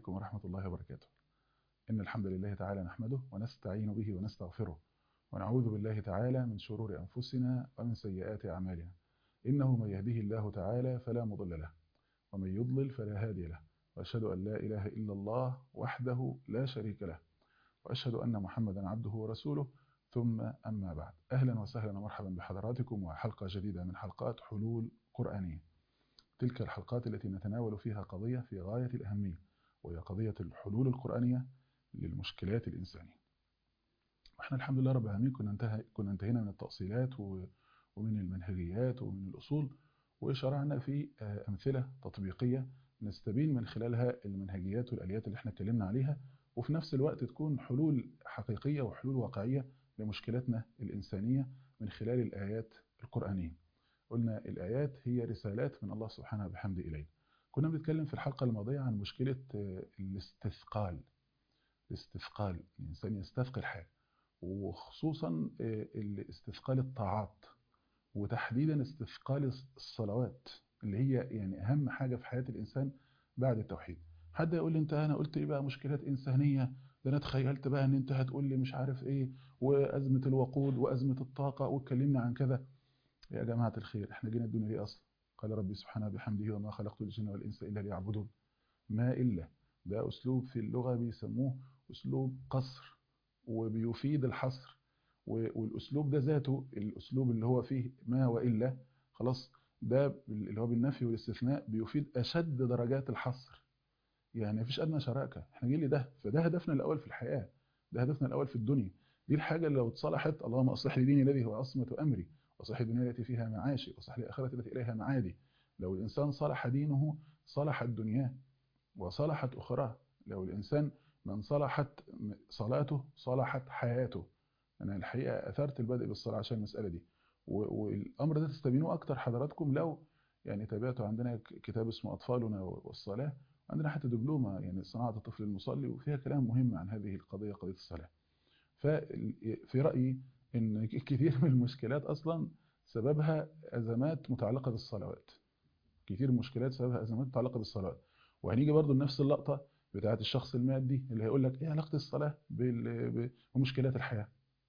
عليكم ورحمة الله وبركاته إن الحمد لله تعالى نحمده ونستعين به ونستغفره ونعوذ بالله تعالى من شرور أنفسنا ومن سيئات أعمالنا إنه من يهده الله تعالى فلا مضل له ومن يضلل فلا هادي له وأشهد أن لا إله إلا الله وحده لا شريك له وأشهد أن محمدا عبده ورسوله ثم أما بعد أهلا وسهلا ومرحبا بحضراتكم وحلقة جديدة من حلقات حلول قرآنية تلك الحلقات التي نتناول فيها قضية في غاية الأهمية وهي قضية الحلول القرآنية للمشكلات الإنسانية واحنا الحمد لله رب العالمين كنا انتهى كنا انتهينا من التأصيلات ومن المنهجيات ومن الأصول وشرعنا في أمثلة تطبيقية نستبين من خلالها المنهجيات والآليات اللي احنا اتكلمنا عليها وفي نفس الوقت تكون حلول حقيقية وحلول واقعية لمشكلاتنا الإنسانية من خلال الآيات القرآنية قلنا الآيات هي رسالات من الله سبحانه وبحمده إلينا كنا بنتكلم في الحلقة الماضية عن مشكلة الاستثقال الاستثقال الإنسان يستثقل حاجة وخصوصا الاستثقال الطاعات وتحديدا استثقال الصلوات اللي هي يعني أهم حاجة في حياة الإنسان بعد التوحيد حد يقول لي انت انا قلت ايه بقى مشكلات انسانيه ده انا تخيلت بقى ان انت هتقول لي مش عارف ايه وازمه الوقود وازمه الطاقه واتكلمنا عن كذا يا جماعه الخير احنا جينا الدنيا دي اصلا قال ربي سبحانه بحمده وما خلقت الجن والانس الا ليعبدون ما الا ده اسلوب في اللغه بيسموه اسلوب قصر وبيفيد الحصر والاسلوب ده ذاته الاسلوب اللي هو فيه ما والا خلاص ده اللي هو بالنفي والاستثناء بيفيد اشد درجات الحصر يعني مفيش ادنى شراكه احنا جايين لده فده هدفنا الاول في الحياه ده هدفنا الاول في الدنيا دي الحاجه اللي لو اتصلحت اللهم اصلح لي ديني الذي هو عصمه امري واصلح لي الدنيا التي فيها معاشي واصلح لي اخرتي التي اليها معادي لو الانسان صلح دينه صلحت دنياه وصلحت اخراه لو الانسان من صلحت صلاته صلحت حياته انا الحقيقه اثرت البدء بالصلاه عشان المساله دي والامر ده تستبينوه اكتر حضراتكم لو يعني تابعتوا عندنا كتاب اسمه اطفالنا والصلاه عندنا حتى دبلومة يعني صناعة الطفل المصلي وفيها كلام مهم عن هذه القضية قضية الصلاة ففي رأيي ان كثير من المشكلات اصلا سببها ازمات متعلقة بالصلوات كثير من المشكلات سببها ازمات متعلقة بالصلوات وهنيجي برضو لنفس اللقطة بتاعت الشخص المادي اللي هيقول لك ايه علاقة الصلاة بمشكلات الحياة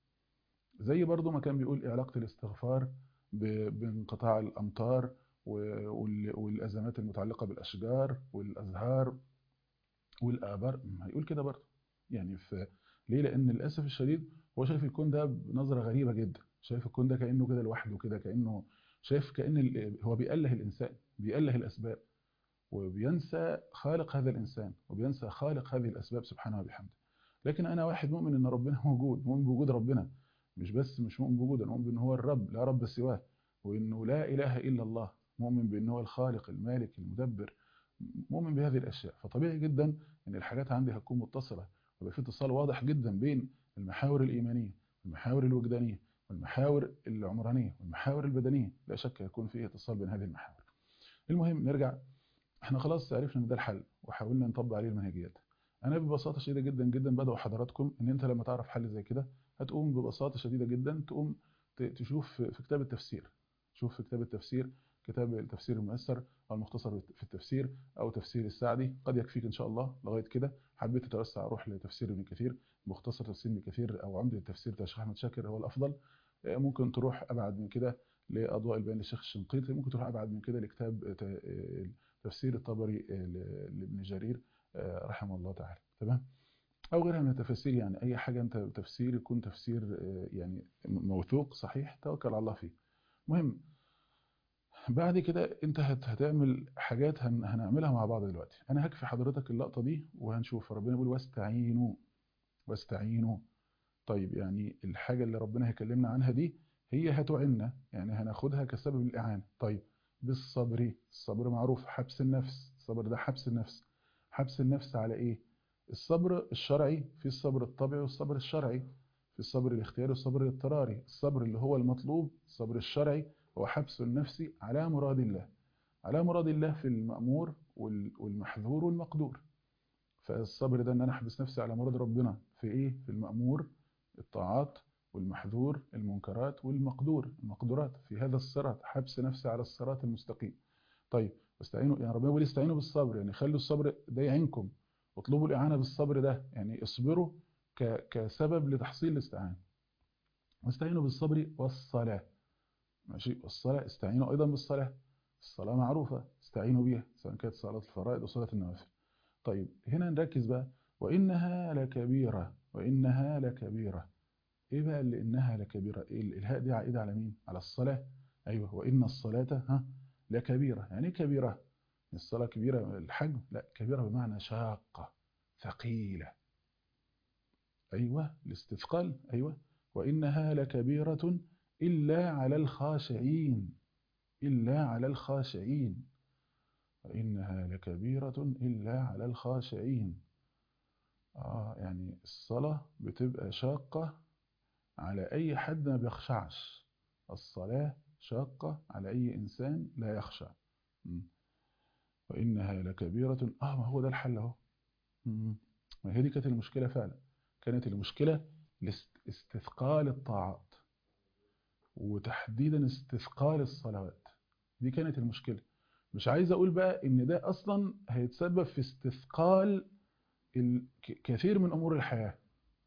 زي برضو ما كان بيقول ايه علاقة الاستغفار بانقطاع الامطار والازمات المتعلقه بالاشجار والازهار والابار هيقول كده برضه يعني في ليه لان للاسف الشديد هو شايف الكون ده بنظره غريبه جدا شايف الكون ده كانه كده لوحده كده كانه شايف كان هو بيأله الانسان بيأله الاسباب وبينسى خالق هذا الانسان وبينسى خالق هذه الاسباب سبحانه وبحمده لكن انا واحد مؤمن ان ربنا موجود مؤمن بوجود ربنا مش بس مش مؤمن بوجوده انا مؤمن ان هو الرب لا رب سواه وانه لا اله الا الله مؤمن بأنه هو الخالق المالك المدبر مؤمن بهذه الأشياء فطبيعي جدا أن الحاجات عندي هتكون متصلة ويبقى في اتصال واضح جدا بين المحاور الإيمانية والمحاور الوجدانية والمحاور العمرانية والمحاور البدنية لا شك يكون فيه اتصال بين هذه المحاور المهم نرجع احنا خلاص عرفنا ان ده الحل وحاولنا نطبق عليه المنهجيات انا ببساطه شديده جدا جدا بدعو حضراتكم ان انت لما تعرف حل زي كده هتقوم ببساطه شديده جدا تقوم تشوف في كتاب التفسير شوف في كتاب التفسير كتاب التفسير الميسر او المختصر في التفسير او تفسير السعدي قد يكفيك ان شاء الله لغايه كده حبيت تتوسع روح لتفسير ابن كثير مختصر تفسير ابن كثير او عمده التفسير بتاع الشيخ احمد شاكر هو الافضل ممكن تروح ابعد من كده لاضواء البيان للشيخ الشنقيطي ممكن تروح ابعد من كده لكتاب تفسير الطبري لابن جرير رحمه الله تعالى تمام او غيرها من التفاسير يعني اي حاجه انت تفسير يكون تفسير يعني موثوق صحيح توكل على الله فيه مهم بعد كده انت هتعمل حاجات هنعملها مع بعض دلوقتي انا هكفي حضرتك اللقطه دي وهنشوف ربنا بيقول واستعينوا واستعينوا طيب يعني الحاجه اللي ربنا هيكلمنا عنها دي هي هتعيننا يعني هناخدها كسبب الاعانه طيب بالصبر الصبر معروف حبس النفس الصبر ده حبس النفس حبس النفس على ايه الصبر الشرعي في الصبر الطبيعي والصبر الشرعي في الصبر الاختياري والصبر الاضطراري الصبر اللي هو المطلوب الصبر الشرعي هو حبس النفس على مراد الله على مراد الله في المأمور والمحذور والمقدور فالصبر ده ان انا احبس نفسي على مراد ربنا في ايه في المأمور الطاعات والمحذور المنكرات والمقدور المقدورات في هذا الصراط حبس نفسي على الصراط المستقيم طيب واستعينوا يعني ربنا بيقول استعينوا بالصبر يعني خلوا الصبر ده يعينكم اطلبوا الإعانة بالصبر ده يعني اصبروا كسبب لتحصيل الاستعانة واستعينوا بالصبر والصلاة ماشي والصلاة استعينوا أيضا بالصلاة الصلاة معروفة استعينوا بيها سواء كانت صلاة الفرائض أو صلاة النوافل طيب هنا نركز بقى وإنها لكبيرة وإنها لكبيرة إيه بقى اللي إنها لكبيرة إيه الهاء دي عائدة على مين على الصلاة أيوة وإن الصلاة ها لكبيرة يعني كبيرة الصلاة كبيرة الحجم لا كبيرة بمعنى شاقة ثقيلة أيوة الاستثقال أيوة وإنها لكبيرة إلا على الخاشعين إلا على الخاشعين وإنها لكبيرة إلا على الخاشعين آه يعني الصلاة بتبقى شاقة على أي حد ما بيخشعش الصلاة شاقة على أي إنسان لا يخشع وإنها لكبيرة آه ما هو ده الحل أهو ما هي دي كانت المشكلة فعلا كانت المشكلة استثقال الطاعات وتحديدا استثقال الصلوات دي كانت المشكلة مش عايز أقول بقى إن ده أصلا هيتسبب في استثقال كثير من أمور الحياة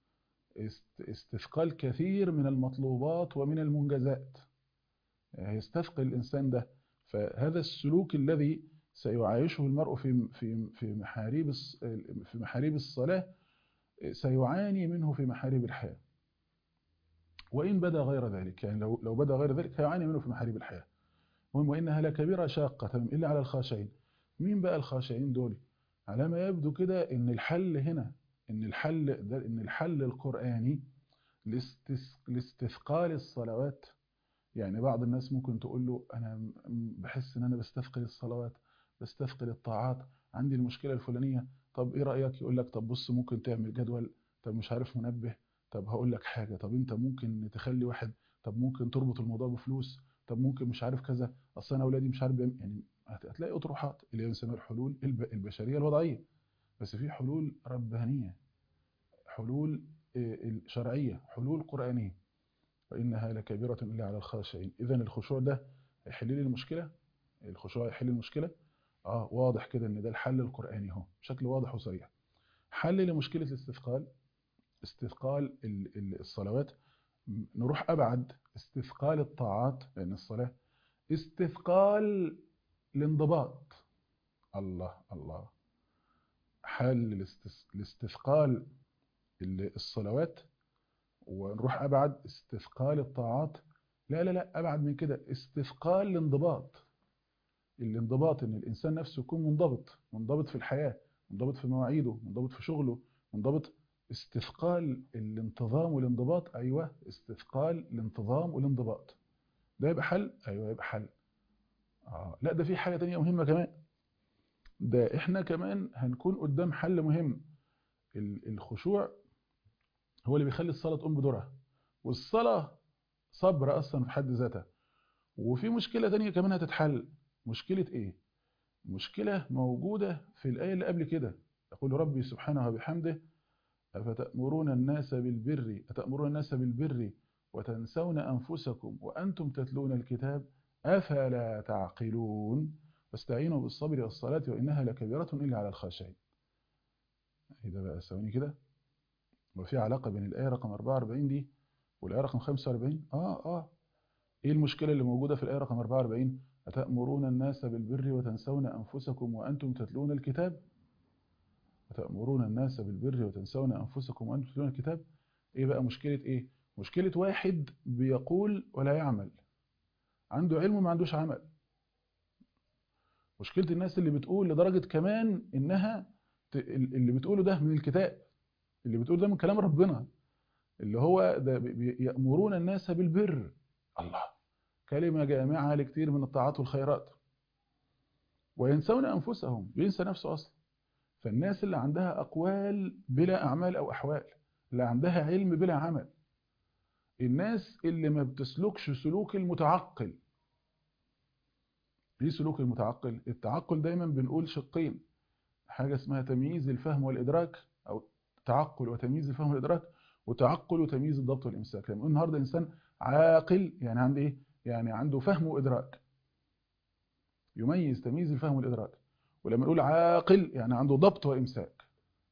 استثقال كثير من المطلوبات ومن المنجزات هيستثقل الإنسان ده فهذا السلوك الذي سيعايشه المرء في في في محاريب في محاريب الصلاة سيعاني منه في محاريب الحياة وإن بدا غير ذلك يعني لو لو بدا غير ذلك هيعاني منه في محاريب الحياة المهم وإنها لكبيرة شاقة إلا على الخاشعين مين بقى الخاشعين دول على ما يبدو كده إن الحل هنا إن الحل ده إن الحل القرآني لاستثقال الصلوات يعني بعض الناس ممكن تقول له أنا بحس إن أنا بستثقل الصلوات بستثقل الطاعات عندي المشكلة الفلانية طب إيه رأيك يقول لك طب بص ممكن تعمل جدول طب مش عارف منبه طب هقول لك حاجة طب أنت ممكن تخلي واحد طب ممكن تربط الموضوع بفلوس طب ممكن مش عارف كذا أصل أنا أولادي مش عارف يعني هتلاقي أطروحات اللي هي بنسميها الحلول البشرية الوضعية بس في حلول ربانية حلول شرعية حلول قرآنية وإنها لكبيرة إلا على الخاشعين إذا الخشوع ده هيحل لي المشكلة الخشوع هيحل المشكلة آه واضح كده إن ده الحل القرآني اهو بشكل واضح وصريح حل لمشكلة الاستثقال استثقال الصلوات نروح أبعد استثقال الطاعات لأن الصلاة استثقال الانضباط الله الله حل الاستثقال الصلوات ونروح أبعد استثقال الطاعات لا لا لا أبعد من كده استثقال الانضباط الانضباط ان الانسان نفسه يكون منضبط منضبط في الحياة منضبط في مواعيده منضبط في شغله منضبط استثقال الانتظام والانضباط ايوه استثقال الانتظام والانضباط ده يبقى حل ايوه يبقى حل آه. لا ده في حاجة تانية مهمة كمان ده احنا كمان هنكون قدام حل مهم الخشوع هو اللي بيخلي الصلاة تقوم بدورها والصلاة صبر اصلا في حد ذاتها وفي مشكلة تانية كمان هتتحل مشكلة ايه مشكلة موجودة في الآية اللي قبل كده يقول ربي سبحانه وبحمده أفتأمرون الناس بالبر أتأمرون الناس بالبر وتنسون أنفسكم وأنتم تتلون الكتاب أفلا تعقلون واستعينوا بالصبر والصلاة وإنها لكبيرة إلا على الخاشعين إذا بقى ثواني كده وفي علاقة بين الآية رقم 44 دي والآية رقم 45 آه آه إيه المشكلة اللي موجودة في الآية رقم 44 أتأمرون الناس بالبر وتنسون أنفسكم وأنتم تتلون الكتاب أتأمرون الناس بالبر وتنسون أنفسكم وأنتم تتلون الكتاب إيه بقى مشكلة إيه مشكلة واحد بيقول ولا يعمل عنده علم وما عندوش عمل مشكلة الناس اللي بتقول لدرجة كمان إنها اللي بتقوله ده من الكتاب اللي بتقوله ده من كلام ربنا اللي هو ده يأمرون الناس بالبر الله كلمة جامعة لكثير من الطاعات والخيرات وينسون أنفسهم ينسى نفسه أصلا فالناس اللي عندها أقوال بلا أعمال أو أحوال اللي عندها علم بلا عمل الناس اللي ما بتسلكش سلوك المتعقل ايه سلوك المتعقل التعقل دايما بنقول شقين حاجة اسمها تمييز الفهم والإدراك أو تعقل وتمييز الفهم والإدراك وتعقل وتمييز الضبط والإمساك لما النهاردة إنسان عاقل يعني عنده إيه يعني عنده فهم وإدراك يميز تمييز الفهم والإدراك ولما نقول عاقل يعني عنده ضبط وإمساك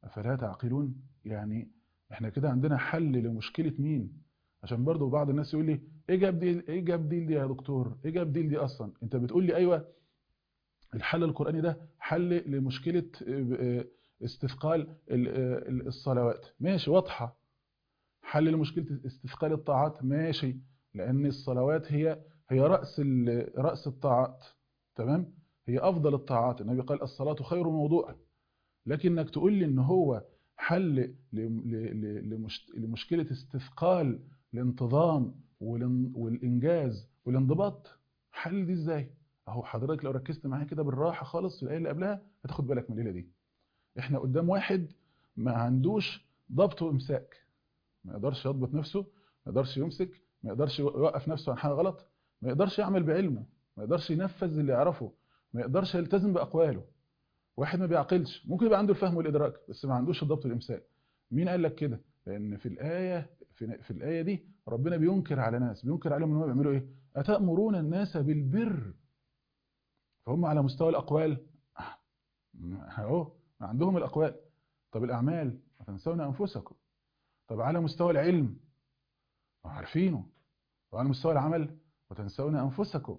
أفلا تعقلون يعني احنا كده عندنا حل لمشكلة مين عشان برضو بعض الناس يقول لي ايه جاب دي ايه جاب دي, دي يا دكتور ايه جاب دي دي اصلا انت بتقول لي ايوه الحل القرآني ده حل لمشكلة استثقال الصلوات ماشي واضحة حل لمشكلة استثقال الطاعات ماشي لأن الصلوات هي هي رأس رأس الطاعات تمام هي أفضل الطاعات النبي قال الصلاة خير موضوع لكنك تقول لي إن هو حل لمشكلة استثقال الانتظام والإنجاز والانضباط حل دي إزاي أهو حضرتك لو ركزت معايا كده بالراحة خالص في الآية اللي قبلها هتاخد بالك من الليلة دي إحنا قدام واحد ما عندوش ضبط وإمساك ما يقدرش يضبط نفسه ما يقدرش يمسك ما يقدرش يوقف نفسه عن حاجة غلط ما يقدرش يعمل بعلمه ما يقدرش ينفذ اللي يعرفه ما يقدرش يلتزم بأقواله واحد ما بيعقلش ممكن يبقى عنده الفهم والإدراك بس ما عندوش الضبط والإمساك مين قال لك كده لأن في الآية في, في الآية دي ربنا بينكر على ناس بينكر عليهم ان هم بيعملوا إيه أتأمرون الناس بالبر فهم على مستوى الأقوال اهو عندهم الأقوال طب الأعمال وتنسون أنفسكم طب على مستوى العلم عارفينه وعلى مستوى العمل وتنسون أنفسكم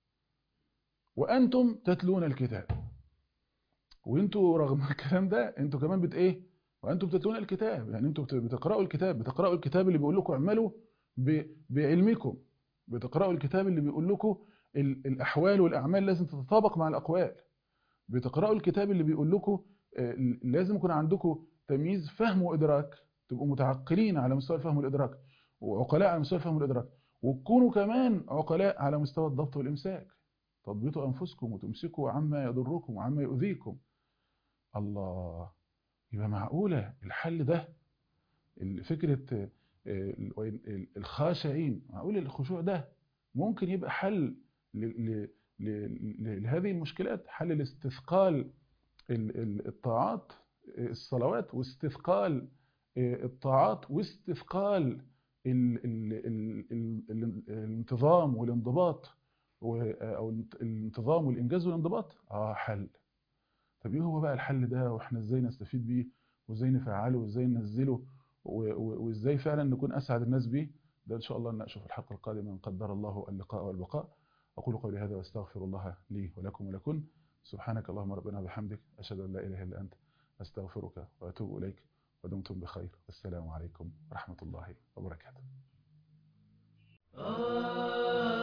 وأنتم تتلون الكتاب وانتوا رغم الكلام ده انتوا كمان بت ايه وانتم تتلون الكتاب يعني انتوا بتقرأوا الكتاب بتقرأوا الكتاب اللي بيقول لكم اعملوا بعلمكم بتقرأوا الكتاب اللي بيقول لكم الأحوال والأعمال لازم تتطابق مع الأقوال بتقرأوا الكتاب اللي بيقول لكم لازم يكون عندكم تمييز فهم وإدراك تبقوا متعقلين على مستوى الفهم والإدراك وعقلاء على مستوى الفهم والإدراك وتكونوا كمان عقلاء على مستوى الضبط والإمساك تضبطوا أنفسكم وتمسكوا عما يضركم وعما يؤذيكم الله يبقى معقولة الحل ده فكرة الخاشعين معقول الخشوع ده ممكن يبقى حل لهذه المشكلات حل لاستثقال الطاعات الصلوات واستثقال الطاعات واستثقال الانتظام والانضباط او الانتظام والانجاز والانضباط اه حل طب ايه هو بقى الحل ده واحنا ازاي نستفيد بيه وازاي نفعله وازاي ننزله وازاي فعلا نكون اسعد الناس بيه ده ان شاء الله نناقشه في الحلقه القادمه ان قدر الله اللقاء والبقاء اقول قولي هذا واستغفر الله لي ولكم ولكن سبحانك اللهم ربنا وبحمدك اشهد ان لا اله الا انت استغفرك واتوب اليك ودمتم بخير والسلام عليكم ورحمه الله وبركاته